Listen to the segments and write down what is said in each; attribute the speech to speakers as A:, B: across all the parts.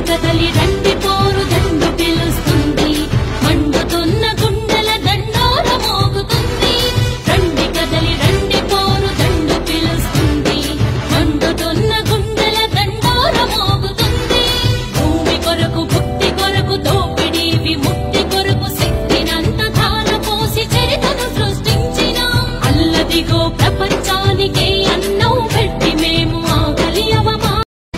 A: కదలి రండి పోరు దండు పిలుస్తుంది మండుతున్న గుండెల దండోర మోగుతుంది రండి కదలి రండి పోరు దండు పిలుస్తుంది మండుతున్న గుండెల దండోర మోగుతుంది భూమి కొరకు భుక్తి కొరకు దోపిడీ విముక్తి కొరకు శక్తినంత ధార పోసి చరితను సృష్టించిన అల్లదిగో ప్రపంచానికే అన్నం పెట్టి మేము ఆకలి అవమా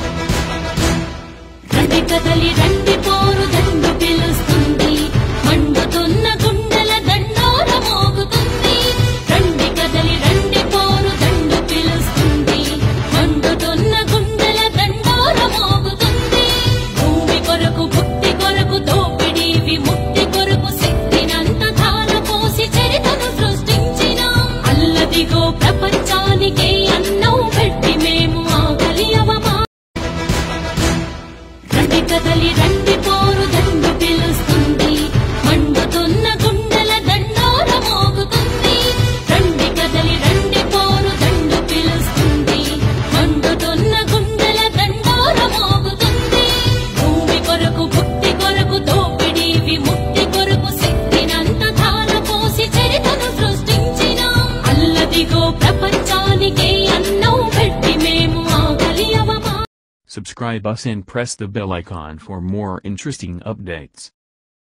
A: రండి కదలి రండి పోరు దండు పిలుస్తుంది మండుతున్న గుండెల దండోర మోగుతుంది రండి కదలి రండి పోరు దండు పిలుస్తుంది మండుతున్న గుండెల దండోర మోగుతుంది భూమి కొరకు భుక్తి కొరకు దోపిడీ విముక్తి కొరకు శక్తినంత ధార పోసి చరితను సృష్టించిన అల్లదిగో ప్రపంచానికే అన్నం పెట్టి మేము ఆకలి అవమా రండి కదలి రండి పోరు దండు పిలుస్తుంది మండుతున్న గుండెల దండోర మోగుతుంది రండి కదలి రండి పోరు దండు పిలుస్తుంది మండుతున్న గుండెల దండోర మోగుతుంది భూమి కొరకు భుక్తి కొరకు దోపిడీ విముక్తి కొరకు శక్తినంత ధార పోసి చరితను సృష్టించిన అల్లదిగో ప్రపంచానికే అన్నం పెట్టి మేము ఆకలి అవమా
B: Subscribe us and press the bell icon for more interesting updates.